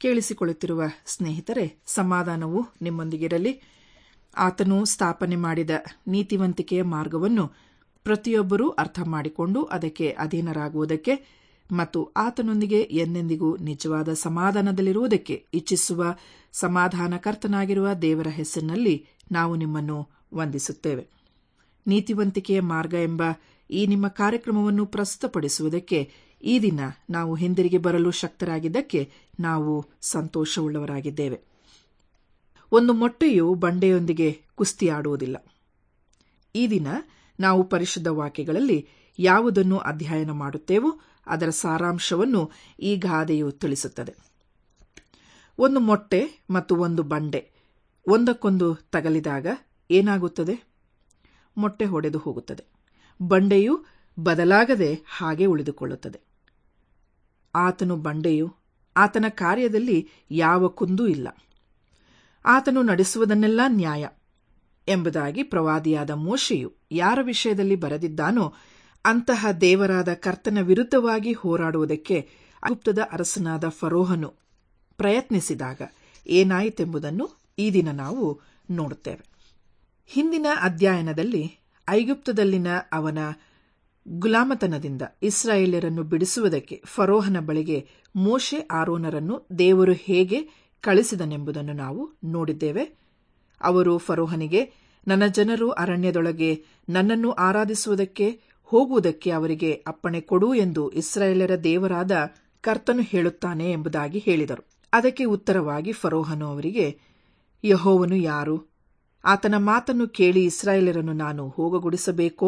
ಕೇಳಿಸಿಕೊಳ್ಳುತ್ತಿರುವ ಸ್ನೇಹಿತರೆ ಸಮಾಧಾನವು ನಿಮ್ಮೊಂದಿಗಿರಲಿ ಆತನು ಸ್ಥಾಪನೆ ಮಾಡಿದ ನೀತಿವಂತಿಕೆಯ ಮಾರ್ಗವನ್ನು ಪ್ರತಿಯೊಬ್ಬರೂ ಅರ್ಥ ಮಾಡಿಕೊಂಡು ಅದಕ್ಕೆ ಅಧೀನರಾಗುವುದಕ್ಕೆ ಮತ್ತು ಆತನೊಂದಿಗೆ ಎಂದೆಂದಿಗೂ ನಿಜವಾದ ಸಮಾಧಾನದಲ್ಲಿರುವುದಕ್ಕೆ ಇಚ್ಛಿಸುವ ಸಮಾಧಾನಕರ್ತನಾಗಿರುವ ದೇವರ ಹೆಸರಿನಲ್ಲಿ ನಾವು ನಿಮ್ಮನ್ನು ವಂದಿಸುತ್ತೇವೆ ನೀತಿವಂತಿಕೆಯ ಮಾರ್ಗ ಎಂಬ ಈ ನಿಮ್ಮ ಕಾರ್ಯಕ್ರಮವನ್ನು ಪ್ರಸ್ತುತಪಡಿಸುವುದಕ್ಕೆ ಈ ದಿನ ನಾವು ಹಿಂದಿರುಗಿ ಬರಲು ಶಕ್ತರಾಗಿದ್ದಕ್ಕೆ ನಾವು ಸಂತೋಷವುಳ್ಳವರಾಗಿದ್ದೇವೆ ಒಂದು ಮೊಟ್ಟೆಯು ಬಂಡೆಯೊಂದಿಗೆ ಕುಸ್ತಿಯಾಡುವುದಿಲ್ಲ ಈ ದಿನ ನಾವು ಪರಿಶುದ್ಧ ವಾಕ್ಯಗಳಲ್ಲಿ ಯಾವುದನ್ನು ಅಧ್ಯಯನ ಮಾಡುತ್ತೇವೋ ಅದರ ಸಾರಾಂಶವನ್ನು ಈ ಗಾದೆಯು ತಿಳಿಸುತ್ತದೆ ಒಂದು ಮೊಟ್ಟೆ ಮತ್ತು ಒಂದು ಬಂಡೆ ಒಂದಕ್ಕೊಂದು ತಗಲಿದಾಗ ಏನಾಗುತ್ತದೆ ಮೊಟ್ಟೆ ಹೊಡೆದು ಹೋಗುತ್ತದೆ ಬಂಡೆಯು ಬದಲಾಗದೆ ಹಾಗೆ ಉಳಿದುಕೊಳ್ಳುತ್ತದೆ ಆತನು ಬಂಡೆಯು ಆತನ ಕಾರ್ಯದಲ್ಲಿ ಯಾವ ಕುಂದೂ ಇಲ್ಲ ಆತನು ನಡೆಸುವುದನ್ನೆಲ್ಲ ನ್ಯಾಯ ಎಂಬುದಾಗಿ ಪ್ರವಾದಿಯಾದ ಮೋಶೆಯು ಯಾರ ವಿಷಯದಲ್ಲಿ ಬರೆದಿದ್ದಾನೋ ಅಂತಹ ದೇವರಾದ ಕರ್ತನ ವಿರುದ್ಧವಾಗಿ ಹೋರಾಡುವುದಕ್ಕೆ ಗುಪ್ತದ ಅರಸನಾದ ಫರೋಹನು ಪ್ರಯತ್ನಿಸಿದಾಗ ಏನಾಯಿತೆಂಬುದನ್ನು ಈ ದಿನ ನಾವು ನೋಡುತ್ತೇವೆ ಹಿಂದಿನ ಅಧ್ಯಯನದಲ್ಲಿ ಐಗುಪ್ತದಲ್ಲಿನ ಅವನ ಗುಲಾಮತನದಿಂದ ಇಸ್ರಾಯೇಲ್ಯರನ್ನು ಬಿಡಿಸುವುದಕ್ಕೆ ಫರೋಹನ ಬಳಿಗೆ ಮೋಶೆ ಆರೋನರನ್ನು ದೇವರು ಹೇಗೆ ಕಳಿಸಿದನೆಂಬುದನ್ನು ನಾವು ನೋಡಿದ್ದೇವೆ ಅವರು ಫರೋಹನಿಗೆ ನನ್ನ ಜನರು ಅರಣ್ಯದೊಳಗೆ ನನ್ನನ್ನು ಆರಾಧಿಸುವುದಕ್ಕೆ ಹೋಗುವುದಕ್ಕೆ ಅವರಿಗೆ ಅಪ್ಪಣೆ ಕೊಡು ಎಂದು ಇಸ್ರಾಯೇಲರ ದೇವರಾದ ಕರ್ತನು ಹೇಳುತ್ತಾನೆ ಎಂಬುದಾಗಿ ಹೇಳಿದರು ಅದಕ್ಕೆ ಉತ್ತರವಾಗಿ ಫರೋಹನು ಅವರಿಗೆ ಯಹೋವನು ಯಾರು ಆತನ ಮಾತನ್ನು ಕೇಳಿ ಇಸ್ರಾಯೇಲರನ್ನು ನಾನು ಹೋಗಗೊಡಿಸಬೇಕೋ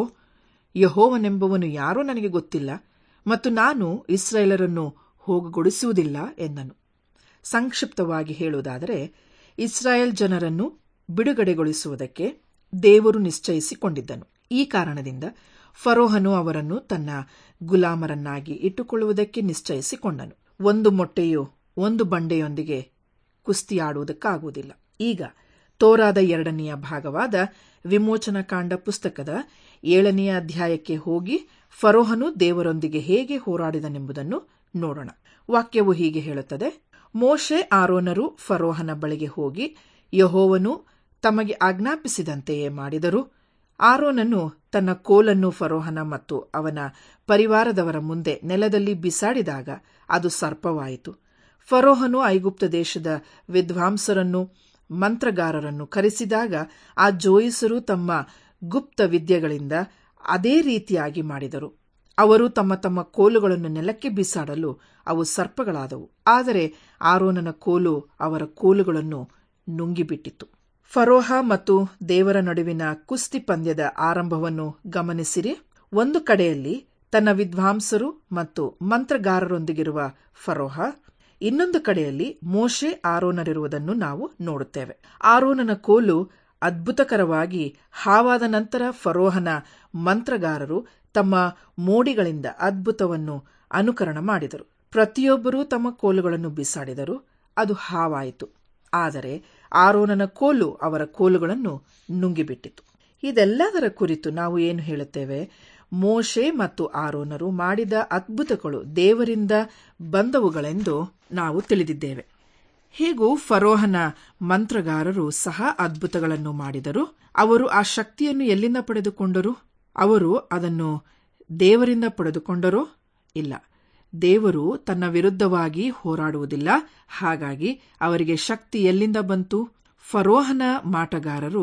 ಯಹೋವನೆಂಬವನು ಯಾರೋ ನನಗೆ ಗೊತ್ತಿಲ್ಲ ಮತ್ತು ನಾನು ಇಸ್ರಾಯೇಲರನ್ನು ಹೋಗಗೊಡಿಸುವುದಿಲ್ಲ ಎಂದನು ಸಂಕ್ಷಿಪ್ತವಾಗಿ ಹೇಳುವುದಾದರೆ ಇಸ್ರಾಯೇಲ್ ಜನರನ್ನು ಬಿಡುಗಡೆಗೊಳಿಸುವುದಕ್ಕೆ ದೇವರು ನಿಶ್ಚಯಿಸಿಕೊಂಡಿದ್ದನು ಈ ಕಾರಣದಿಂದ ಫರೋಹನು ಅವರನ್ನು ತನ್ನ ಗುಲಾಮರನ್ನಾಗಿ ಇಟ್ಟುಕೊಳ್ಳುವುದಕ್ಕೆ ನಿಶ್ಚಯಿಸಿಕೊಂಡನು ಒಂದು ಮೊಟ್ಟೆಯು ಒಂದು ಬಂಡೆಯೊಂದಿಗೆ ಕುಸ್ತಿಯಾಡುವುದಕ್ಕಾಗುವುದಿಲ್ಲ ಈಗ ತೋರಾದ ಎರಡನೆಯ ಭಾಗವಾದ ವಿಮೋಚನಕಾಂಡ ಪುಸ್ತಕದ ಏಳನೆಯ ಅಧ್ಯಾಯಕ್ಕೆ ಹೋಗಿ ಫರೋಹನು ದೇವರೊಂದಿಗೆ ಹೇಗೆ ಹೋರಾಡಿದನೆಂಬುದನ್ನು ನೋಡೋಣ ವಾಕ್ಯವು ಹೀಗೆ ಹೇಳುತ್ತದೆ ಮೋಶೆ ಆರೋನರು ಫರೋಹನ ಬಳಿಗೆ ಹೋಗಿ ಯಹೋವನು ತಮಗೆ ಆಜ್ಞಾಪಿಸಿದಂತೆಯೇ ಮಾಡಿದರು ಆರೋನನು ತನ್ನ ಕೋಲನ್ನು ಫರೋಹನ ಮತ್ತು ಅವನ ಪರಿವಾರದವರ ಮುಂದೆ ನೆಲದಲ್ಲಿ ಬಿಸಾಡಿದಾಗ ಅದು ಸರ್ಪವಾಯಿತು ಫರೋಹನು ಐಗುಪ್ತ ದೇಶದ ವಿದ್ವಾಂಸರನ್ನು ಮಂತ್ರಗಾರರನ್ನು ಕರೆಸಿದಾಗ ಆ ಜೋಯಿಸರು ತಮ್ಮ ಗುಪ್ತ ವಿದ್ಯೆಗಳಿಂದ ಅದೇ ರೀತಿಯಾಗಿ ಮಾಡಿದರು ಅವರು ತಮ್ಮ ತಮ್ಮ ಕೋಲುಗಳನ್ನು ನೆಲಕ್ಕೆ ಬಿಸಾಡಲು ಅವು ಸರ್ಪಗಳಾದವು ಆದರೆ ಆರೋನನ ಕೋಲು ಅವರ ಕೋಲುಗಳನ್ನು ನುಂಗಿಬಿಟ್ಟಿತು ಫರೋಹ ಮತ್ತು ದೇವರ ನಡುವಿನ ಕುಸ್ತಿ ಪಂದ್ಯದ ಆರಂಭವನ್ನು ಗಮನಿಸಿರಿ ಒಂದು ಕಡೆಯಲ್ಲಿ ತನ್ನ ವಿದ್ವಾಂಸರು ಮತ್ತು ಮಂತ್ರಗಾರರೊಂದಿಗಿರುವ ಫರೋಹ ಇನ್ನೊಂದು ಕಡೆಯಲ್ಲಿ ಮೋಶೆ ಆರೋನರಿರುವುದನ್ನು ನಾವು ನೋಡುತ್ತೇವೆ ಆರೋನನ ಕೋಲು ಅದ್ಭುತಕರವಾಗಿ ಹಾವಾದ ನಂತರ ಫರೋಹನ ಮಂತ್ರಗಾರರು ತಮ್ಮ ಮೋಡಿಗಳಿಂದ ಅದ್ಭುತವನ್ನು ಅನುಕರಣ ಮಾಡಿದರು ಪ್ರತಿಯೊಬ್ಬರೂ ತಮ್ಮ ಕೋಲುಗಳನ್ನು ಬಿಸಾಡಿದರು ಅದು ಹಾವಾಯಿತು ಆದರೆ ಆರೋನನ ಕೋಲು ಅವರ ಕೋಲುಗಳನ್ನು ನುಂಗಿಬಿಟ್ಟಿತು ಇದೆಲ್ಲದರ ಕುರಿತು ನಾವು ಏನು ಹೇಳುತ್ತೇವೆ ಮೋಶೆ ಮತ್ತು ಆರೋನರು ಮಾಡಿದ ಅದ್ಭುತಗಳು ದೇವರಿಂದ ಬಂದವುಗಳೆಂದು ನಾವು ತಿಳಿದಿದ್ದೇವೆ ಹೇಗೂ ಫರೋಹನ ಮಂತ್ರಗಾರರು ಸಹ ಅದ್ಭುತಗಳನ್ನು ಮಾಡಿದರು ಅವರು ಆ ಶಕ್ತಿಯನ್ನು ಎಲ್ಲಿಂದ ಪಡೆದುಕೊಂಡರು ಅವರು ಅದನ್ನು ದೇವರಿಂದ ಪಡೆದುಕೊಂಡರೋ ಇಲ್ಲ ದೇವರು ತನ್ನ ವಿರುದ್ಧವಾಗಿ ಹೋರಾಡುವುದಿಲ್ಲ ಹಾಗಾಗಿ ಅವರಿಗೆ ಶಕ್ತಿ ಎಲ್ಲಿಂದ ಬಂತು ಫರೋಹನ ಮಾಟಗಾರರು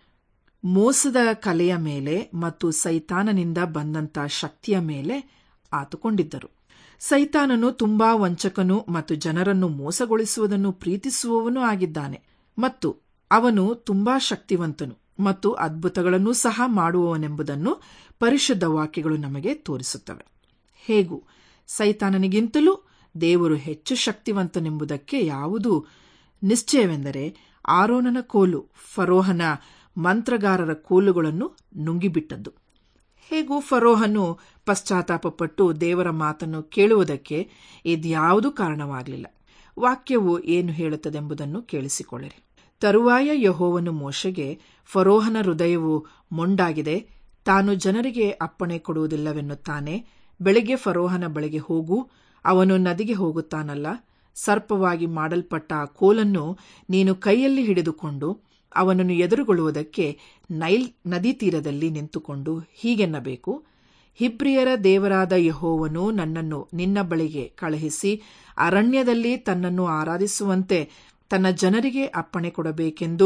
ಮೋಸದ ಕಲೆಯ ಮೇಲೆ ಮತ್ತು ಸೈತಾನನಿಂದ ಬಂದಂತ ಶಕ್ತಿಯ ಮೇಲೆ ಆತುಕೊಂಡಿದ್ದರು ಸೈತಾನನು ತುಂಬಾ ವಂಚಕನು ಮತ್ತು ಜನರನ್ನು ಮೋಸಗೊಳಿಸುವುದನ್ನು ಪ್ರೀತಿಸುವವನೂ ಆಗಿದ್ದಾನೆ ಮತ್ತು ಅವನು ತುಂಬಾ ಶಕ್ತಿವಂತನು ಮತ್ತು ಅದ್ಭುತಗಳನ್ನೂ ಸಹ ಮಾಡುವವನೆಂಬುದನ್ನು ಪರಿಶುದ್ಧ ವಾಕ್ಯಗಳು ನಮಗೆ ತೋರಿಸುತ್ತವೆ ಹೇಗೂ ಸೈತಾನನಿಗಿಂತಲೂ ದೇವರು ಹೆಚ್ಚು ಶಕ್ತಿವಂತನೆಂಬುದಕ್ಕೆ ಯಾವುದು ನಿಶ್ಚಯವೆಂದರೆ ಆರೋನನ ಕೋಲು ಫರೋಹನ ಮಂತ್ರಗಾರರ ಕೋಲುಗಳನ್ನು ನುಂಗಿಬಿಟ್ಟದ್ದು ಹೇಗೂ ಫರೋಹನು ಪಶ್ಚಾತ್ತಾಪಪಟ್ಟು ದೇವರ ಮಾತನ್ನು ಕೇಳುವುದಕ್ಕೆ ಇದ್ಯಾವುದೂ ಕಾರಣವಾಗಲಿಲ್ಲ ವಾಕ್ಯವು ಏನು ಹೇಳುತ್ತದೆಂಬುದನ್ನು ಕೇಳಿಸಿಕೊಳ್ಳಿರಿ ತರುವಾಯ ಯಹೋವನು ಮೋಶೆಗೆ ಫರೋಹನ ಹೃದಯವು ಮೊಂಡಾಗಿದೆ ತಾನು ಜನರಿಗೆ ಅಪ್ಪಣೆ ಕೊಡುವುದಿಲ್ಲವೆನ್ನುತ್ತಾನೆ ಬೆಳಿಗ್ಗೆ ಫರೋಹನ ಬಳಿಗೆ ಹೋಗು ಅವನು ನದಿಗೆ ಹೋಗುತ್ತಾನಲ್ಲ ಸರ್ಪವಾಗಿ ಮಾಡಲ್ಪಟ್ಟ ಆ ಕೋಲನ್ನು ನೀನು ಕೈಯಲ್ಲಿ ಹಿಡಿದುಕೊಂಡು ಅವನನ್ನು ಎದುರುಗೊಳ್ಳುವುದಕ್ಕೆ ನೈಲ್ ನದಿ ತೀರದಲ್ಲಿ ನಿಂತುಕೊಂಡು ಹೀಗೆನ್ನಬೇಕು ಹಿಬ್ರಿಯರ ದೇವರಾದ ಯಹೋವನು ನನ್ನನ್ನು ನಿನ್ನ ಬಳಿಗೆ ಕಳುಹಿಸಿ ಅರಣ್ಯದಲ್ಲಿ ತನ್ನನ್ನು ಆರಾಧಿಸುವಂತೆ ತನ್ನ ಜನರಿಗೆ ಅಪ್ಪಣೆ ಕೊಡಬೇಕೆಂದು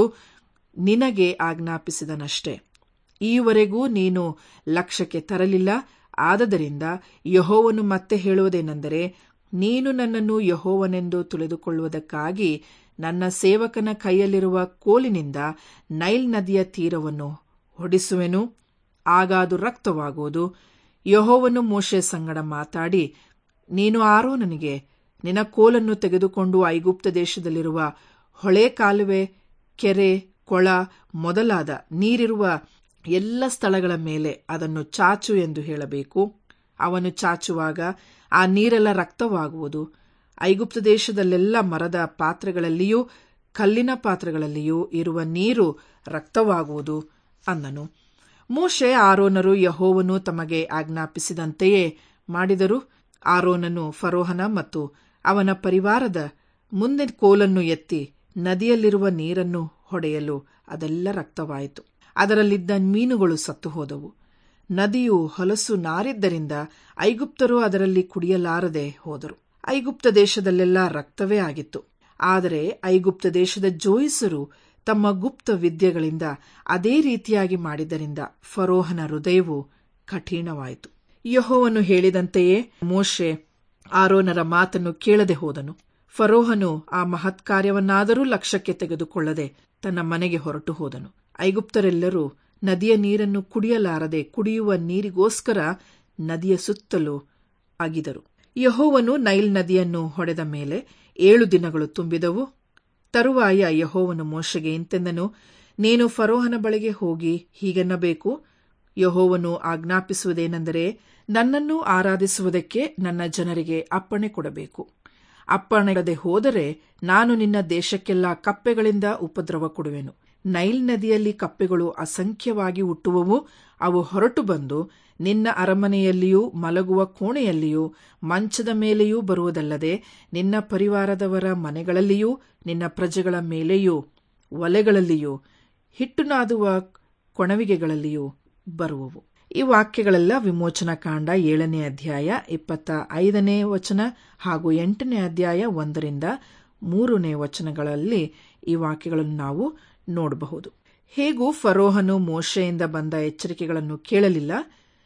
ನಿನಗೆ ಆಜ್ಞಾಪಿಸಿದನಷ್ಟೆ ಈವರೆಗೂ ನೀನು ಲಕ್ಷ್ಯಕ್ಕೆ ತರಲಿಲ್ಲ ಆದದರಿಂದ ಯಹೋವನು ಮತ್ತೆ ಹೇಳುವುದೇನೆಂದರೆ ನೀನು ನನ್ನನ್ನು ಯಹೋವನೆಂದು ತಿಳಿದುಕೊಳ್ಳುವುದಕ್ಕಾಗಿ ನನ್ನ ಸೇವಕನ ಕೈಯಲ್ಲಿರುವ ಕೋಲಿನಿಂದ ನೈಲ್ ನದಿಯ ತೀರವನ್ನು ಹೊಡಿಸುವೆನು ಆಗ ಅದು ರಕ್ತವಾಗುವುದು ಯಹೋವನು ಮೋಶೆ ಸಂಗಡ ಮಾತಾಡಿ ನೀನು ಆರೋನನಿಗೆ ನಿನ್ನ ಕೋಲನ್ನು ತೆಗೆದುಕೊಂಡು ಐಗುಪ್ತ ದೇಶದಲ್ಲಿರುವ ಹೊಳೆ ಕಾಲುವೆ ಕೆರೆ ಕೊಳ ಮೊದಲಾದ ನೀರಿರುವ ಎಲ್ಲ ಸ್ಥಳಗಳ ಮೇಲೆ ಅದನ್ನು ಚಾಚು ಎಂದು ಹೇಳಬೇಕು ಅವನು ಚಾಚುವಾಗ ಆ ನೀರೆಲ್ಲ ರಕ್ತವಾಗುವುದು ಐಗುಪ್ತ ದೇಶದಲ್ಲೆಲ್ಲ ಮರದ ಪಾತ್ರೆಗಳಲ್ಲಿಯೂ ಕಲ್ಲಿನ ಪಾತ್ರೆಗಳಲ್ಲಿಯೂ ಇರುವ ನೀರು ರಕ್ತವಾಗುವುದು ಅಂದನು ಮೋಶೆ ಆರೋನರು ಯಹೋವನು ತಮಗೆ ಆಜ್ಞಾಪಿಸಿದಂತೆಯೇ ಮಾಡಿದರು ಆರೋನನು ಫರೋಹನ ಮತ್ತು ಅವನ ಪರಿವಾರದ ಮುಂದೆ ಕೋಲನ್ನು ಎತ್ತಿ ನದಿಯಲ್ಲಿರುವ ನೀರನ್ನು ಹೊಡೆಯಲು ಅದೆಲ್ಲ ರಕ್ತವಾಯಿತು ಅದರಲ್ಲಿದ್ದ ಮೀನುಗಳು ಸತ್ತು ಹೋದವು ನದಿಯು ಹೊಲಸು ನಾರಿದ್ದರಿಂದ ಐಗುಪ್ತರು ಅದರಲ್ಲಿ ಕುಡಿಯಲಾರದೆ ಹೋದರು ಐಗುಪ್ತ ದೇಶದಲ್ಲೆಲ್ಲ ರಕ್ತವೇ ಆಗಿತ್ತು ಆದರೆ ಐಗುಪ್ತ ದೇಶದ ಜೋಯಿಸರು ತಮ್ಮ ಗುಪ್ತ ವಿದ್ಯೆಗಳಿಂದ ಅದೇ ರೀತಿಯಾಗಿ ಮಾಡಿದ್ದರಿಂದ ಫರೋಹನ ಹೃದಯವು ಕಠಿಣವಾಯಿತು ಯಹೋವನು ಹೇಳಿದಂತೆಯೇ ಮೋಶೆ ಆರೋನರ ಮಾತನ್ನು ಕೇಳದೆ ಹೋದನು ಫರೋಹನು ಆ ಮಹತ್ ಕಾರ್ಯವನ್ನಾದರೂ ಲಕ್ಷ್ಯಕ್ಕೆ ತೆಗೆದುಕೊಳ್ಳದೆ ತನ್ನ ಮನೆಗೆ ಹೊರಟು ಹೋದನು ಐಗುಪ್ತರೆಲ್ಲರೂ ನದಿಯ ನೀರನ್ನು ಕುಡಿಯಲಾರದೆ ಕುಡಿಯುವ ನೀರಿಗೋಸ್ಕರ ನದಿಯ ಸುತ್ತಲೂ ಅಗಿದರು ಯಹೋವನು ನೈಲ್ ನದಿಯನ್ನು ಹೊಡೆದ ಮೇಲೆ ಏಳು ದಿನಗಳು ತುಂಬಿದವು ತರುವಾಯ ಯಹೋವನು ಮೋಶೆಗೆ ಇಂತೆಂದನು ನೀನು ಫರೋಹನ ಬಳಿಗೆ ಹೋಗಿ ಹೀಗೆನ್ನಬೇಕು ಯಹೋವನು ಆಜ್ಞಾಪಿಸುವುದೇನೆಂದರೆ ನನ್ನನ್ನು ಆರಾಧಿಸುವುದಕ್ಕೆ ನನ್ನ ಜನರಿಗೆ ಅಪ್ಪಣೆ ಕೊಡಬೇಕು ಅಪ್ಪಣೆಡದೆ ಹೋದರೆ ನಾನು ನಿನ್ನ ದೇಶಕ್ಕೆಲ್ಲ ಕಪ್ಪೆಗಳಿಂದ ಉಪದ್ರವ ಕೊಡುವೆನು ನೈಲ್ ನದಿಯಲ್ಲಿ ಕಪ್ಪೆಗಳು ಅಸಂಖ್ಯವಾಗಿ ಹುಟ್ಟುವವು ಅವು ಹೊರಟು ಬಂದು ನಿನ್ನ ಅರಮನೆಯಲ್ಲಿಯೂ ಮಲಗುವ ಕೋಣೆಯಲ್ಲಿಯೂ ಮಂಚದ ಮೇಲೆಯೂ ಬರುವುದಲ್ಲದೆ ನಿನ್ನ ಪರಿವಾರದವರ ಮನೆಗಳಲ್ಲಿಯೂ ನಿನ್ನ ಪ್ರಜೆಗಳ ಮೇಲೆಯೂ ಒಲೆಗಳಲ್ಲಿಯೂ ಹಿಟ್ಟು ನಾದುವ ಕೊಣವಿಗೆಗಳಲ್ಲಿಯೂ ಬರುವವು ಈ ವಾಕ್ಯಗಳೆಲ್ಲ ವಿಮೋಚನಾ ಕಾಂಡ ಏಳನೇ ಅಧ್ಯಾಯ ಇಪ್ಪತ್ತ ಐದನೇ ವಚನ ಹಾಗೂ ಎಂಟನೇ ಅಧ್ಯಾಯ ಒಂದರಿಂದ ಮೂರನೇ ವಚನಗಳಲ್ಲಿ ಈ ವಾಕ್ಯಗಳನ್ನು ನಾವು ನೋಡಬಹುದು ಹೇಗೂ ಫರೋಹನು ಮೋಶೆಯಿಂದ ಬಂದ ಎಚ್ಚರಿಕೆಗಳನ್ನು ಕೇಳಲಿಲ್ಲ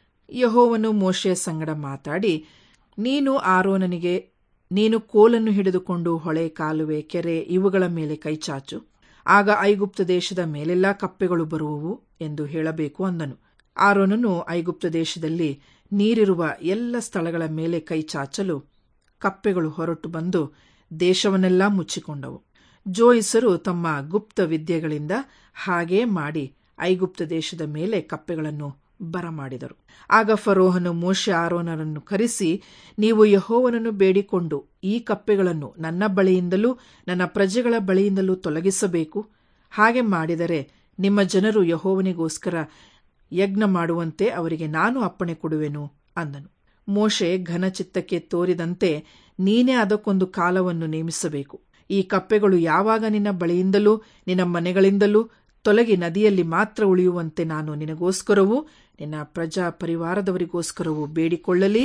ಯಹೋವನು ಮೋಶೆಯ ಸಂಗಡ ಮಾತಾಡಿ ನೀನು ಆರೋನನಿಗೆ ನೀನು ಕೋಲನ್ನು ಹಿಡಿದುಕೊಂಡು ಹೊಳೆ ಕಾಲುವೆ ಕೆರೆ ಇವುಗಳ ಮೇಲೆ ಕೈಚಾಚು ಆಗ ಐಗುಪ್ತ ದೇಶದ ಮೇಲೆಲ್ಲಾ ಕಪ್ಪೆಗಳು ಬರುವವು ಎಂದು ಹೇಳಬೇಕು ಅಂದನು ಆರೋನನು ಐಗುಪ್ತ ದೇಶದಲ್ಲಿ ನೀರಿರುವ ಎಲ್ಲ ಸ್ಥಳಗಳ ಮೇಲೆ ಕೈಚಾಚಲು ಕಪ್ಪೆಗಳು ಹೊರಟು ಬಂದು ದೇಶವನ್ನೆಲ್ಲ ಮುಚ್ಚಿಕೊಂಡವು ಜೋಯಿಸರು ತಮ್ಮ ಗುಪ್ತ ವಿದ್ಯೆಗಳಿಂದ ಹಾಗೇ ಮಾಡಿ ಐಗುಪ್ತ ದೇಶದ ಮೇಲೆ ಕಪ್ಪೆಗಳನ್ನು ಬರಮಾಡಿದರು ಆಗ ಫರೋಹನು ಮೋಶೆ ಆರೋನರನ್ನು ಕರೆಸಿ ನೀವು ಯಹೋವನನ್ನು ಬೇಡಿಕೊಂಡು ಈ ಕಪ್ಪೆಗಳನ್ನು ನನ್ನ ಬಳಿಯಿಂದಲೂ ನನ್ನ ಪ್ರಜೆಗಳ ಬಳಿಯಿಂದಲೂ ತೊಲಗಿಸಬೇಕು ಹಾಗೆ ಮಾಡಿದರೆ ನಿಮ್ಮ ಜನರು ಯಹೋವನಿಗೋಸ್ಕರ ಯಜ್ಞ ಮಾಡುವಂತೆ ಅವರಿಗೆ ನಾನು ಅಪ್ಪಣೆ ಕೊಡುವೆನು ಅಂದನು ಮೋಶೆ ಘನಚಿತ್ತಕ್ಕೆ ತೋರಿದಂತೆ ನೀನೇ ಅದಕ್ಕೊಂದು ಕಾಲವನ್ನು ನೇಮಿಸಬೇಕು ಈ ಕಪ್ಪೆಗಳು ಯಾವಾಗ ನಿನ್ನ ಬಳಿಯಿಂದಲೂ ನಿನ್ನ ಮನೆಗಳಿಂದಲೂ ತೊಲಗಿ ನದಿಯಲ್ಲಿ ಮಾತ್ರ ಉಳಿಯುವಂತೆ ನಾನು ನಿನಗೋಸ್ಕರವೂ ನಿನ್ನ ಪ್ರಜಾ ಪರಿವಾರದವರಿಗೋಸ್ಕರವೂ ಬೇಡಿಕೊಳ್ಳಲಿ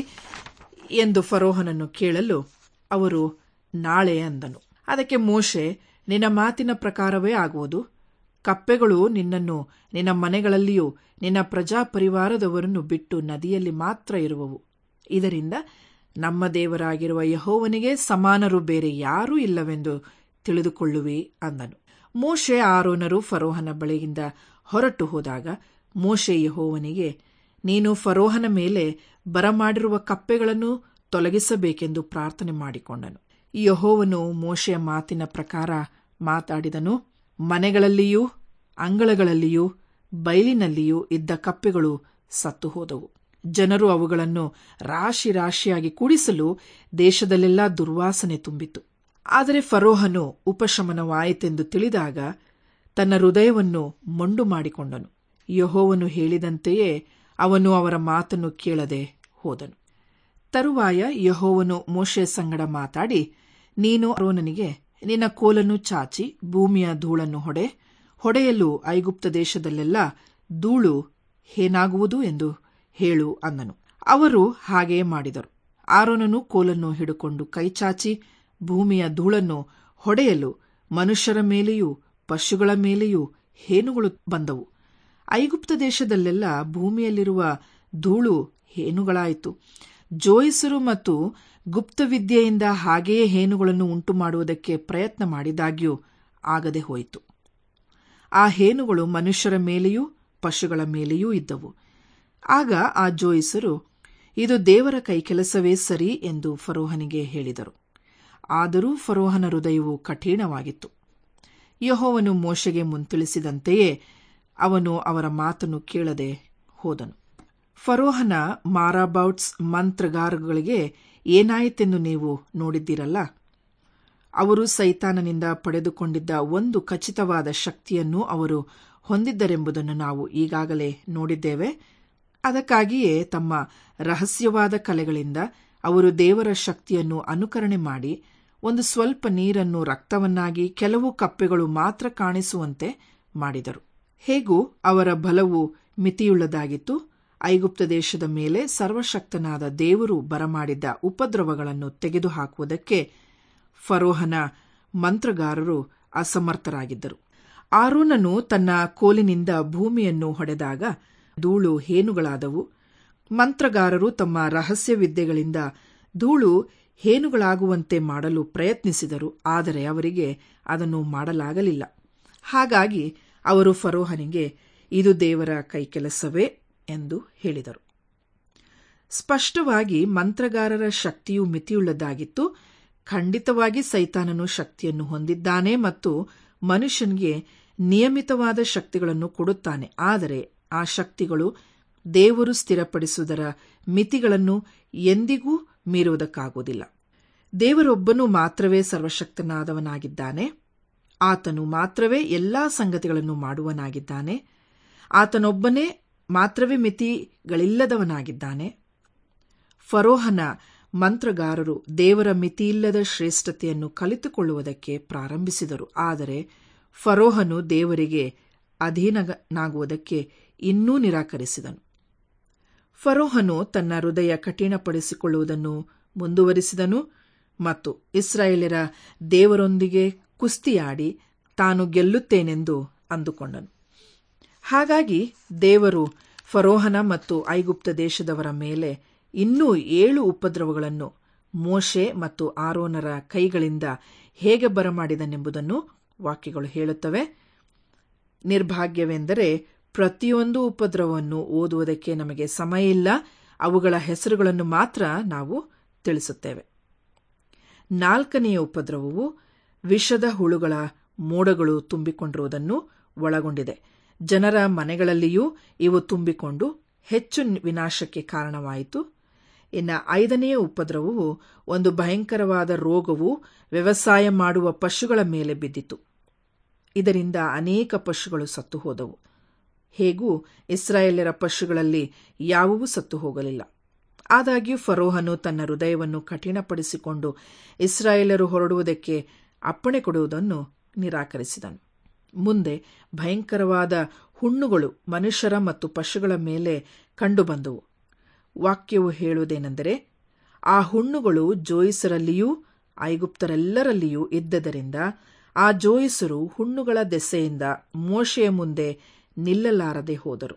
ಎಂದು ಫರೋಹನನ್ನು ಕೇಳಲು ಅವರು ನಾಳೆ ಅಂದನು ಅದಕ್ಕೆ ಮೋಶೆ ನಿನ್ನ ಮಾತಿನ ಪ್ರಕಾರವೇ ಆಗುವುದು ಕಪ್ಪೆಗಳು ನಿನ್ನನ್ನು ನಿನ್ನ ಮನೆಗಳಲ್ಲಿಯೂ ನಿನ್ನ ಪ್ರಜಾ ಪರಿವಾರದವರನ್ನು ಬಿಟ್ಟು ನದಿಯಲ್ಲಿ ಮಾತ್ರ ಇರುವವು ಇದರಿಂದ ನಮ್ಮ ದೇವರಾಗಿರುವ ಯಹೋವನಿಗೆ ಸಮಾನರು ಬೇರೆ ಯಾರೂ ಇಲ್ಲವೆಂದು ತಿಳಿದುಕೊಳ್ಳುವಿ ಅಂದನು ಮೋಶೆ ಆರೋನರು ಫರೋಹನ ಬಳಿಯಿಂದ ಹೊರಟು ಹೋದಾಗ ಮೋಶೆ ಯಹೋವನಿಗೆ ನೀನು ಫರೋಹನ ಮೇಲೆ ಬರಮಾಡಿರುವ ಕಪ್ಪೆಗಳನ್ನು ತೊಲಗಿಸಬೇಕೆಂದು ಪ್ರಾರ್ಥನೆ ಮಾಡಿಕೊಂಡನು ಯಹೋವನು ಮೋಶೆಯ ಮಾತಿನ ಪ್ರಕಾರ ಮಾತಾಡಿದನು ಮನೆಗಳಲ್ಲಿಯೂ ಅಂಗಳಗಳಲ್ಲಿಯೂ ಬಯಲಿನಲ್ಲಿಯೂ ಇದ್ದ ಕಪ್ಪೆಗಳು ಸತ್ತು ಹೋದವು ಜನರು ಅವುಗಳನ್ನು ರಾಶಿ ರಾಶಿಯಾಗಿ ಕೂಡಿಸಲು ದೇಶದಲ್ಲೆಲ್ಲ ದುರ್ವಾಸನೆ ತುಂಬಿತು ಆದರೆ ಫರೋಹನು ಉಪಶಮನವಾಯಿತೆಂದು ತಿಳಿದಾಗ ತನ್ನ ಹೃದಯವನ್ನು ಮೊಂಡು ಮಾಡಿಕೊಂಡನು ಯಹೋವನು ಹೇಳಿದಂತೆಯೇ ಅವನು ಅವರ ಮಾತನ್ನು ಕೇಳದೆ ಹೋದನು ತರುವಾಯ ಯಹೋವನು ಮೋಶೆ ಸಂಗಡ ಮಾತಾಡಿ ನೀನು ಅರೋನನಿಗೆ ನಿನ್ನ ಕೋಲನ್ನು ಚಾಚಿ ಭೂಮಿಯ ಧೂಳನ್ನು ಹೊಡೆ ಹೊಡೆಯಲು ಐಗುಪ್ತ ದೇಶದಲ್ಲೆಲ್ಲ ಧೂಳು ಏನಾಗುವುದು ಎಂದು ಹೇಳು ಅಂದನು ಅವರು ಹಾಗೆಯೇ ಮಾಡಿದರು ಆರೋನನು ಕೋಲನ್ನು ಹಿಡುಕೊಂಡು ಕೈಚಾಚಿ ಭೂಮಿಯ ಧೂಳನ್ನು ಹೊಡೆಯಲು ಮನುಷ್ಯರ ಮೇಲೆಯೂ ಪಶುಗಳ ಮೇಲೆಯೂ ಹೇನುಗಳು ಬಂದವು ಐಗುಪ್ತ ದೇಶದಲ್ಲೆಲ್ಲ ಭೂಮಿಯಲ್ಲಿರುವ ಧೂಳು ಹೇನುಗಳಾಯಿತು ಜೋಯಿಸರು ಮತ್ತು ಗುಪ್ತವಿದ್ಯೆಯಿಂದ ಹಾಗೆಯೇ ಹೇನುಗಳನ್ನು ಉಂಟು ಮಾಡುವುದಕ್ಕೆ ಪ್ರಯತ್ನ ಮಾಡಿದಾಗ್ಯೂ ಆಗದೆ ಹೋಯಿತು ಆ ಹೇನುಗಳು ಮನುಷ್ಯರ ಮೇಲೆಯೂ ಪಶುಗಳ ಮೇಲೆಯೂ ಇದ್ದವು ಆಗ ಆ ಜೋಯಿಸರು ಇದು ದೇವರ ಕೈಕೆಲಸವೇ ಸರಿ ಎಂದು ಫರೋಹನಿಗೆ ಹೇಳಿದರು ಆದರೂ ಫರೋಹನ ಹೃದಯವು ಕಠಿಣವಾಗಿತ್ತು ಯಹೋವನು ಮೋಶೆಗೆ ಮುಂತಿಳಿಸಿದಂತೆಯೇ ಅವನು ಅವರ ಮಾತನ್ನು ಕೇಳದೆ ಹೋದನು ಫರೋಹನ ಮಾರಾಬೌಟ್ಸ್ ಮಂತ್ರಗಾರಗಳಿಗೆ ಏನಾಯಿತೆಂದು ನೀವು ನೋಡಿದ್ದೀರಲ್ಲ ಅವರು ಸೈತಾನನಿಂದ ಪಡೆದುಕೊಂಡಿದ್ದ ಒಂದು ಖಚಿತವಾದ ಶಕ್ತಿಯನ್ನು ಅವರು ಹೊಂದಿದ್ದರೆಂಬುದನ್ನು ನಾವು ಈಗಾಗಲೇ ನೋಡಿದ್ದೇವೆ ಅದಕ್ಕಾಗಿಯೇ ತಮ್ಮ ರಹಸ್ಯವಾದ ಕಲೆಗಳಿಂದ ಅವರು ದೇವರ ಶಕ್ತಿಯನ್ನು ಅನುಕರಣೆ ಮಾಡಿ ಒಂದು ಸ್ವಲ್ಪ ನೀರನ್ನು ರಕ್ತವನ್ನಾಗಿ ಕೆಲವು ಕಪ್ಪೆಗಳು ಮಾತ್ರ ಕಾಣಿಸುವಂತೆ ಮಾಡಿದರು ಹೇಗೂ ಅವರ ಬಲವು ಮಿತಿಯುಳ್ಳದಾಗಿತ್ತು ಐಗುಪ್ತ ದೇಶದ ಮೇಲೆ ಸರ್ವಶಕ್ತನಾದ ದೇವರು ಬರಮಾಡಿದ್ದ ಉಪದ್ರವಗಳನ್ನು ತೆಗೆದುಹಾಕುವುದಕ್ಕೆ ಫರೋಹನ ಮಂತ್ರಗಾರರು ಅಸಮರ್ಥರಾಗಿದ್ದರು ಆರೋನನು ತನ್ನ ಕೋಲಿನಿಂದ ಭೂಮಿಯನ್ನು ಹೊಡೆದಾಗ ಧೂಳು ಹೇನುಗಳಾದವು ಮಂತ್ರಗಾರರು ತಮ್ಮ ರಹಸ್ಯ ವಿದ್ಯೆಗಳಿಂದ ಧೂಳು ಹೇನುಗಳಾಗುವಂತೆ ಮಾಡಲು ಪ್ರಯತ್ನಿಸಿದರು ಆದರೆ ಅವರಿಗೆ ಅದನ್ನು ಮಾಡಲಾಗಲಿಲ್ಲ ಹಾಗಾಗಿ ಅವರು ಫರೋಹನಿಗೆ ಇದು ದೇವರ ಕೈಕೆಲಸವೇ ಎಂದು ಹೇಳಿದರು ಸ್ಪಷ್ಟವಾಗಿ ಮಂತ್ರಗಾರರ ಶಕ್ತಿಯು ಮಿತಿಯುಳ್ಳದಾಗಿತ್ತು ಖಂಡಿತವಾಗಿ ಸೈತಾನನು ಶಕ್ತಿಯನ್ನು ಹೊಂದಿದ್ದಾನೆ ಮತ್ತು ಮನುಷ್ಯನಿಗೆ ನಿಯಮಿತವಾದ ಶಕ್ತಿಗಳನ್ನು ಕೊಡುತ್ತಾನೆ ಆದರೆ ಆ ಶಕ್ತಿಗಳು ದೇವರು ಸ್ಥಿರಪಡಿಸುವುದರ ಮಿತಿಗಳನ್ನು ಎಂದಿಗೂ ಮೀರುವುದಕ್ಕಾಗುವುದಿಲ್ಲ ದೇವರೊಬ್ಬನು ಮಾತ್ರವೇ ಸರ್ವಶಕ್ತನಾದವನಾಗಿದ್ದಾನೆ ಆತನು ಮಾತ್ರವೇ ಎಲ್ಲಾ ಸಂಗತಿಗಳನ್ನು ಮಾಡುವನಾಗಿದ್ದಾನೆ ಆತನೊಬ್ಬನೇ ಮಾತ್ರವೇ ಮಿತಿಗಳಿಲ್ಲದವನಾಗಿದ್ದಾನೆ ಫರೋಹನ ಮಂತ್ರಗಾರರು ದೇವರ ಮಿತಿಯಿಲ್ಲದ ಶ್ರೇಷ್ಠತೆಯನ್ನು ಕಲಿತುಕೊಳ್ಳುವುದಕ್ಕೆ ಪ್ರಾರಂಭಿಸಿದರು ಆದರೆ ಫರೋಹನು ದೇವರಿಗೆ ಅಧೀನನಾಗುವುದಕ್ಕೆ ಇನ್ನೂ ನಿರಾಕರಿಸಿದನು ಫರೋಹನು ತನ್ನ ಹೃದಯ ಕಠಿಣಪಡಿಸಿಕೊಳ್ಳುವುದನ್ನು ಮುಂದುವರಿಸಿದನು ಮತ್ತು ಇಸ್ರಾಯೇಲರ ದೇವರೊಂದಿಗೆ ಕುಸ್ತಿಯಾಡಿ ತಾನು ಗೆಲ್ಲುತ್ತೇನೆಂದು ಅಂದುಕೊಂಡನು ಹಾಗಾಗಿ ದೇವರು ಫರೋಹನ ಮತ್ತು ಐಗುಪ್ತ ದೇಶದವರ ಮೇಲೆ ಇನ್ನೂ ಏಳು ಉಪದ್ರವಗಳನ್ನು ಮೋಶೆ ಮತ್ತು ಆರೋನರ ಕೈಗಳಿಂದ ಹೇಗೆ ಬರಮಾಡಿದನೆಂಬುದನ್ನು ವಾಕ್ಯಗಳು ಹೇಳುತ್ತವೆ ನಿರ್ಭಾಗ್ಯವೆಂದರೆ ಪ್ರತಿಯೊಂದು ಉಪದ್ರವವನ್ನು ಓದುವುದಕ್ಕೆ ನಮಗೆ ಸಮಯ ಇಲ್ಲ ಅವುಗಳ ಹೆಸರುಗಳನ್ನು ಮಾತ್ರ ನಾವು ತಿಳಿಸುತ್ತೇವೆ ನಾಲ್ಕನೆಯ ಉಪದ್ರವವು ವಿಷದ ಹುಳುಗಳ ಮೋಡಗಳು ತುಂಬಿಕೊಂಡಿರುವುದನ್ನು ಒಳಗೊಂಡಿದೆ ಜನರ ಮನೆಗಳಲ್ಲಿಯೂ ಇವು ತುಂಬಿಕೊಂಡು ಹೆಚ್ಚು ವಿನಾಶಕ್ಕೆ ಕಾರಣವಾಯಿತು ಇನ್ನು ಐದನೆಯ ಉಪದ್ರವವು ಒಂದು ಭಯಂಕರವಾದ ರೋಗವು ವ್ಯವಸಾಯ ಮಾಡುವ ಪಶುಗಳ ಮೇಲೆ ಬಿದ್ದಿತು ಇದರಿಂದ ಅನೇಕ ಪಶುಗಳು ಸತ್ತು ಹೋದವು ಹೇಗೂ ಇಸ್ರಾಯೇಲರ ಪಶುಗಳಲ್ಲಿ ಯಾವುವೂ ಸತ್ತು ಹೋಗಲಿಲ್ಲ ಆದಾಗ್ಯೂ ಫರೋಹನು ತನ್ನ ಹೃದಯವನ್ನು ಕಠಿಣಪಡಿಸಿಕೊಂಡು ಇಸ್ರಾಯೇಲರು ಹೊರಡುವುದಕ್ಕೆ ಅಪ್ಪಣೆ ಕೊಡುವುದನ್ನು ನಿರಾಕರಿಸಿದನು ಮುಂದೆ ಭಯಂಕರವಾದ ಹುಣ್ಣುಗಳು ಮನುಷ್ಯರ ಮತ್ತು ಪಶುಗಳ ಮೇಲೆ ಕಂಡುಬಂದವು ವಾಕ್ಯವು ಹೇಳುವುದೇನೆಂದರೆ ಆ ಹುಣ್ಣುಗಳು ಜೋಯಿಸರಲ್ಲಿಯೂ ಐಗುಪ್ತರೆಲ್ಲರಲ್ಲಿಯೂ ಇದ್ದದರಿಂದ ಆ ಜೋಯಿಸರು ಹುಣ್ಣುಗಳ ದೆಸೆಯಿಂದ ಮೋಶೆಯ ಮುಂದೆ ನಿಲ್ಲಲಾರದೆ ಹೋದರು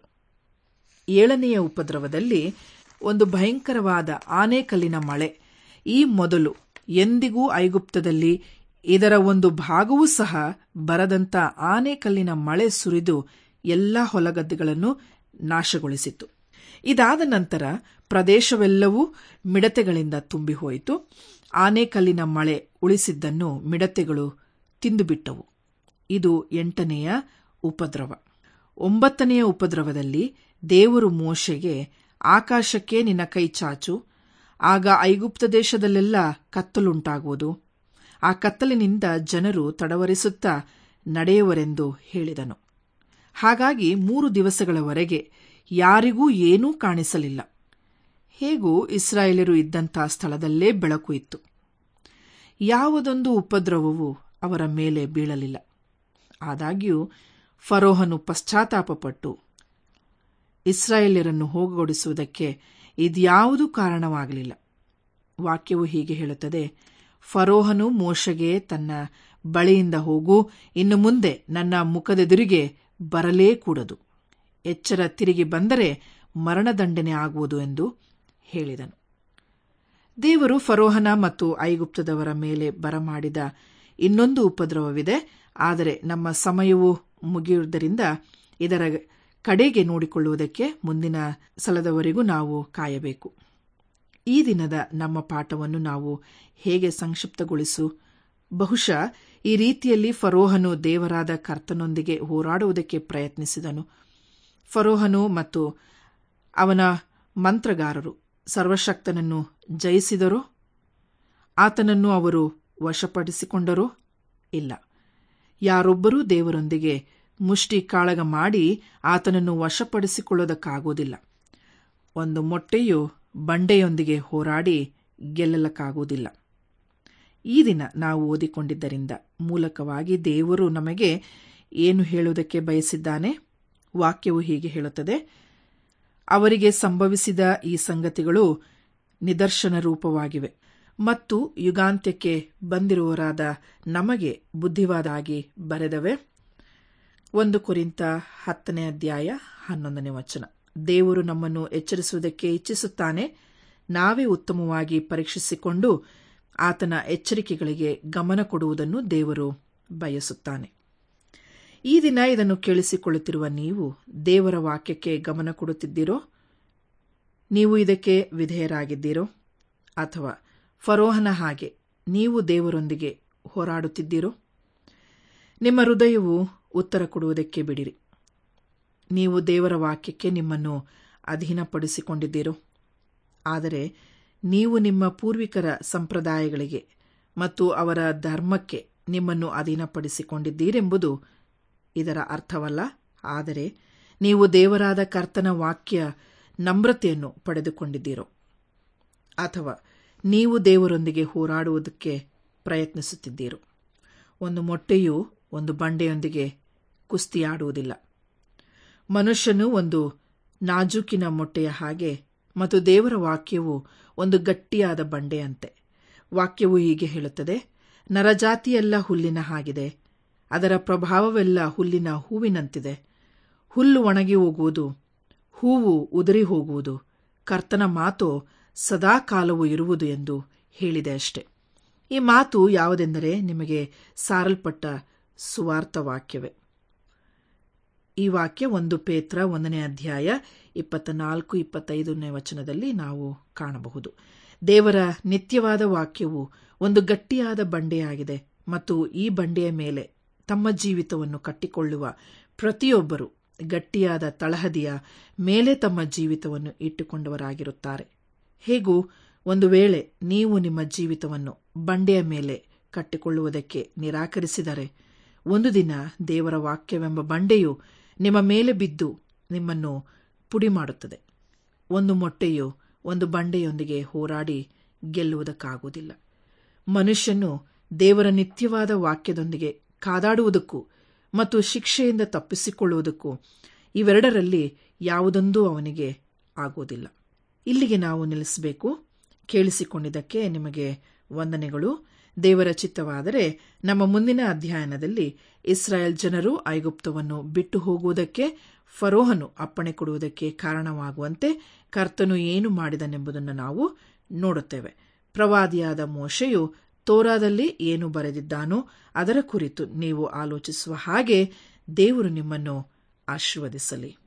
ಏಳನೆಯ ಉಪದ್ರವದಲ್ಲಿ ಒಂದು ಭಯಂಕರವಾದ ಆನೆಕಲ್ಲಿನ ಮಳೆ ಈ ಮೊದಲು ಎಂದಿಗೂ ಐಗುಪ್ತದಲ್ಲಿ ಇದರ ಒಂದು ಭಾಗವೂ ಸಹ ಬರದಂತ ಆನೆಕಲ್ಲಿನ ಮಳೆ ಸುರಿದು ಎಲ್ಲ ಹೊಲಗದ್ದೆಗಳನ್ನು ನಾಶಗೊಳಿಸಿತು ಇದಾದ ನಂತರ ಪ್ರದೇಶವೆಲ್ಲವೂ ಮಿಡತೆಗಳಿಂದ ತುಂಬಿ ಹೋಯಿತು ಆನೆಕಲ್ಲಿನ ಮಳೆ ಉಳಿಸಿದ್ದನ್ನು ಮಿಡತೆಗಳು ತಿಂದುಬಿಟ್ಟವು ಇದು ಎಂಟನೆಯ ಉಪದ್ರವ ಒಂಬತ್ತನೆಯ ಉಪದ್ರವದಲ್ಲಿ ದೇವರು ಮೋಶೆಗೆ ಆಕಾಶಕ್ಕೆ ನಿನ್ನ ಕೈ ಚಾಚು ಆಗ ಐಗುಪ್ತ ದೇಶದಲ್ಲೆಲ್ಲ ಕತ್ತಲುಂಟಾಗುವುದು ಆ ಕತ್ತಲಿನಿಂದ ಜನರು ತಡವರಿಸುತ್ತಾ ನಡೆಯುವರೆಂದು ಹೇಳಿದನು ಹಾಗಾಗಿ ಮೂರು ದಿವಸಗಳವರೆಗೆ ಯಾರಿಗೂ ಏನೂ ಕಾಣಿಸಲಿಲ್ಲ ಹೇಗೂ ಇಸ್ರಾಯೇಲರು ಇದ್ದಂಥ ಸ್ಥಳದಲ್ಲೇ ಬೆಳಕು ಇತ್ತು ಯಾವುದೊಂದು ಉಪದ್ರವವು ಅವರ ಮೇಲೆ ಬೀಳಲಿಲ್ಲ ಆದಾಗ್ಯೂ ಫರೋಹನು ಪಶ್ಚಾತ್ತಾಪಪಟ್ಟು ಇಸ್ರಾಯೇಲ್ಯರನ್ನು ಹೋಗಗೊಡಿಸುವುದಕ್ಕೆ ಇದ್ಯಾವುದೂ ಕಾರಣವಾಗಲಿಲ್ಲ ವಾಕ್ಯವು ಹೀಗೆ ಹೇಳುತ್ತದೆ ಫರೋಹನು ಮೋಶಗೆ ತನ್ನ ಬಳಿಯಿಂದ ಹೋಗು ಇನ್ನು ಮುಂದೆ ನನ್ನ ಮುಖದೆದುರಿಗೆ ಬರಲೇ ಕೂಡದು ಎಚ್ಚರ ತಿರುಗಿ ಬಂದರೆ ಮರಣದಂಡನೆ ಆಗುವುದು ಎಂದು ಹೇಳಿದನು ದೇವರು ಫರೋಹನ ಮತ್ತು ಐಗುಪ್ತದವರ ಮೇಲೆ ಬರಮಾಡಿದ ಇನ್ನೊಂದು ಉಪದ್ರವವಿದೆ ಆದರೆ ನಮ್ಮ ಸಮಯವು ಮುಗಿಯುವುದರಿಂದ ಇದರ ಕಡೆಗೆ ನೋಡಿಕೊಳ್ಳುವುದಕ್ಕೆ ಮುಂದಿನ ಸಲದವರೆಗೂ ನಾವು ಕಾಯಬೇಕು ಈ ದಿನದ ನಮ್ಮ ಪಾಠವನ್ನು ನಾವು ಹೇಗೆ ಸಂಕ್ಷಿಪ್ತಗೊಳಿಸು ಬಹುಶಃ ಈ ರೀತಿಯಲ್ಲಿ ಫರೋಹನು ದೇವರಾದ ಕರ್ತನೊಂದಿಗೆ ಹೋರಾಡುವುದಕ್ಕೆ ಪ್ರಯತ್ನಿಸಿದನು ಫರೋಹನು ಮತ್ತು ಅವನ ಮಂತ್ರಗಾರರು ಸರ್ವಶಕ್ತನನ್ನು ಜಯಿಸಿದರೋ ಆತನನ್ನು ಅವರು ವಶಪಡಿಸಿಕೊಂಡರೋ ಇಲ್ಲ ಯಾರೊಬ್ಬರೂ ದೇವರೊಂದಿಗೆ ಮುಷ್ಟಿ ಕಾಳಗ ಮಾಡಿ ಆತನನ್ನು ವಶಪಡಿಸಿಕೊಳ್ಳೋದಕ್ಕಾಗುವುದಿಲ್ಲ ಒಂದು ಮೊಟ್ಟೆಯು ಬಂಡೆಯೊಂದಿಗೆ ಹೋರಾಡಿ ಗೆಲ್ಲಲಕ್ಕಾಗುವುದಿಲ್ಲ ಈ ದಿನ ನಾವು ಓದಿಕೊಂಡಿದ್ದರಿಂದ ಮೂಲಕವಾಗಿ ದೇವರು ನಮಗೆ ಏನು ಹೇಳುವುದಕ್ಕೆ ಬಯಸಿದ್ದಾನೆ ವಾಕ್ಯವು ಹೀಗೆ ಹೇಳುತ್ತದೆ ಅವರಿಗೆ ಸಂಭವಿಸಿದ ಈ ಸಂಗತಿಗಳು ನಿದರ್ಶನ ರೂಪವಾಗಿವೆ ಮತ್ತು ಯುಗಾಂತ್ಯಕ್ಕೆ ಬಂದಿರುವರಾದ ನಮಗೆ ಬುದ್ಧಿವಾದಾಗಿ ಬರೆದವೆ ಒಂದು ಕುರಿತ ಹತ್ತನೇ ಅಧ್ಯಾಯ ಹನ್ನೊಂದನೇ ವಚನ ದೇವರು ನಮ್ಮನ್ನು ಎಚ್ಚರಿಸುವುದಕ್ಕೆ ಇಚ್ಛಿಸುತ್ತಾನೆ ನಾವೇ ಉತ್ತಮವಾಗಿ ಪರೀಕ್ಷಿಸಿಕೊಂಡು ಆತನ ಎಚ್ಚರಿಕೆಗಳಿಗೆ ಗಮನ ಕೊಡುವುದನ್ನು ದೇವರು ಬಯಸುತ್ತಾನೆ ಈ ದಿನ ಇದನ್ನು ಕೇಳಿಸಿಕೊಳ್ಳುತ್ತಿರುವ ನೀವು ದೇವರ ವಾಕ್ಯಕ್ಕೆ ಗಮನ ಕೊಡುತ್ತಿದ್ದೀರೋ ನೀವು ಇದಕ್ಕೆ ವಿಧೇಯರಾಗಿದ್ದೀರೋ ಅಥವಾ ಫರೋಹನ ಹಾಗೆ ನೀವು ದೇವರೊಂದಿಗೆ ಹೋರಾಡುತ್ತಿದ್ದೀರೋ ನಿಮ್ಮ ಹೃದಯವು ಉತ್ತರ ಕೊಡುವುದಕ್ಕೆ ಬಿಡಿರಿ ನೀವು ದೇವರ ವಾಕ್ಯಕ್ಕೆ ನಿಮ್ಮನ್ನು ಅಧೀನಪಡಿಸಿಕೊಂಡಿದ್ದೀರೋ ಆದರೆ ನೀವು ನಿಮ್ಮ ಪೂರ್ವಿಕರ ಸಂಪ್ರದಾಯಗಳಿಗೆ ಮತ್ತು ಅವರ ಧರ್ಮಕ್ಕೆ ನಿಮ್ಮನ್ನು ಅಧೀನಪಡಿಸಿಕೊಂಡಿದ್ದೀರೆಂಬುದು ಇದರ ಅರ್ಥವಲ್ಲ ಆದರೆ ನೀವು ದೇವರಾದ ಕರ್ತನ ವಾಕ್ಯ ನಮ್ರತೆಯನ್ನು ಪಡೆದುಕೊಂಡಿದ್ದೀರೋ ಅಥವಾ ನೀವು ದೇವರೊಂದಿಗೆ ಹೋರಾಡುವುದಕ್ಕೆ ಪ್ರಯತ್ನಿಸುತ್ತಿದ್ದೀರೋ ಒಂದು ಮೊಟ್ಟೆಯು ಒಂದು ಬಂಡೆಯೊಂದಿಗೆ ಕುಸ್ತಿಯಾಡುವುದಿಲ್ಲ ಮನುಷ್ಯನು ಒಂದು ನಾಜೂಕಿನ ಮೊಟ್ಟೆಯ ಹಾಗೆ ಮತ್ತು ದೇವರ ವಾಕ್ಯವು ಒಂದು ಗಟ್ಟಿಯಾದ ಬಂಡೆಯಂತೆ ವಾಕ್ಯವು ಹೀಗೆ ಹೇಳುತ್ತದೆ ನರಜಾತಿಯೆಲ್ಲ ಹುಲ್ಲಿನ ಹಾಗಿದೆ ಅದರ ಪ್ರಭಾವವೆಲ್ಲ ಹುಲ್ಲಿನ ಹೂವಿನಂತಿದೆ ಹುಲ್ಲು ಒಣಗಿ ಹೋಗುವುದು ಹೂವು ಉದುರಿ ಹೋಗುವುದು ಕರ್ತನ ಮಾತು ಸದಾಕಾಲವೂ ಇರುವುದು ಎಂದು ಹೇಳಿದೆ ಅಷ್ಟೆ ಈ ಮಾತು ಯಾವುದೆಂದರೆ ನಿಮಗೆ ಸಾರಲ್ಪಟ್ಟ ಸುವಾರ್ಥ ವಾಕ್ಯವೇ ಈ ವಾಕ್ಯ ಒಂದು ಪೇತ್ರ ಒಂದನೇ ಅಧ್ಯಾಯ ಇಪ್ಪತ್ತ ನಾಲ್ಕು ಇಪ್ಪತ್ತೈದನೇ ವಚನದಲ್ಲಿ ನಾವು ಕಾಣಬಹುದು ದೇವರ ನಿತ್ಯವಾದ ವಾಕ್ಯವು ಒಂದು ಗಟ್ಟಿಯಾದ ಬಂಡೆಯಾಗಿದೆ ಮತ್ತು ಈ ಬಂಡೆಯ ಮೇಲೆ ತಮ್ಮ ಜೀವಿತವನ್ನು ಕಟ್ಟಿಕೊಳ್ಳುವ ಪ್ರತಿಯೊಬ್ಬರು ಗಟ್ಟಿಯಾದ ತಳಹದಿಯ ಮೇಲೆ ತಮ್ಮ ಜೀವಿತವನ್ನು ಇಟ್ಟುಕೊಂಡವರಾಗಿರುತ್ತಾರೆ ಹೇಗೂ ಒಂದು ವೇಳೆ ನೀವು ನಿಮ್ಮ ಜೀವಿತವನ್ನು ಬಂಡೆಯ ಮೇಲೆ ಕಟ್ಟಿಕೊಳ್ಳುವುದಕ್ಕೆ ನಿರಾಕರಿಸಿದರೆ ಒಂದು ದಿನ ದೇವರ ವಾಕ್ಯವೆಂಬ ಬಂಡೆಯು ನಿಮ್ಮ ಮೇಲೆ ಬಿದ್ದು ನಿಮ್ಮನ್ನು ಪುಡಿ ಮಾಡುತ್ತದೆ ಒಂದು ಮೊಟ್ಟೆಯು ಒಂದು ಬಂಡೆಯೊಂದಿಗೆ ಹೋರಾಡಿ ಗೆಲ್ಲುವುದಕ್ಕಾಗುವುದಿಲ್ಲ ಮನುಷ್ಯನು ದೇವರ ನಿತ್ಯವಾದ ವಾಕ್ಯದೊಂದಿಗೆ ಕಾದಾಡುವುದಕ್ಕೂ ಮತ್ತು ಶಿಕ್ಷೆಯಿಂದ ತಪ್ಪಿಸಿಕೊಳ್ಳುವುದಕ್ಕೂ ಇವೆರಡರಲ್ಲಿ ಯಾವುದೊಂದೂ ಅವನಿಗೆ ಆಗುವುದಿಲ್ಲ ಇಲ್ಲಿಗೆ ನಾವು ನಿಲ್ಲಿಸಬೇಕು ಕೇಳಿಸಿಕೊಂಡಿದ್ದಕ್ಕೆ ನಿಮಗೆ ವಂದನೆಗಳು ದೇವರ ಚಿತ್ತವಾದರೆ ನಮ್ಮ ಮುಂದಿನ ಅಧ್ಯಯನದಲ್ಲಿ ಇಸ್ರಾಯೇಲ್ ಜನರು ಐಗುಪ್ತವನ್ನು ಬಿಟ್ಟು ಹೋಗುವುದಕ್ಕೆ ಫರೋಹನು ಅಪ್ಪಣೆ ಕೊಡುವುದಕ್ಕೆ ಕಾರಣವಾಗುವಂತೆ ಕರ್ತನು ಏನು ಮಾಡಿದನೆಂಬುದನ್ನು ನಾವು ನೋಡುತ್ತೇವೆ ಪ್ರವಾದಿಯಾದ ಮೋಶೆಯು ತೋರಾದಲ್ಲಿ ಏನು ಬರೆದಿದ್ದಾನೋ ಅದರ ಕುರಿತು ನೀವು ಆಲೋಚಿಸುವ ಹಾಗೆ ದೇವರು ನಿಮ್ಮನ್ನು ಆಶೀರ್ವದಿಸಲಿ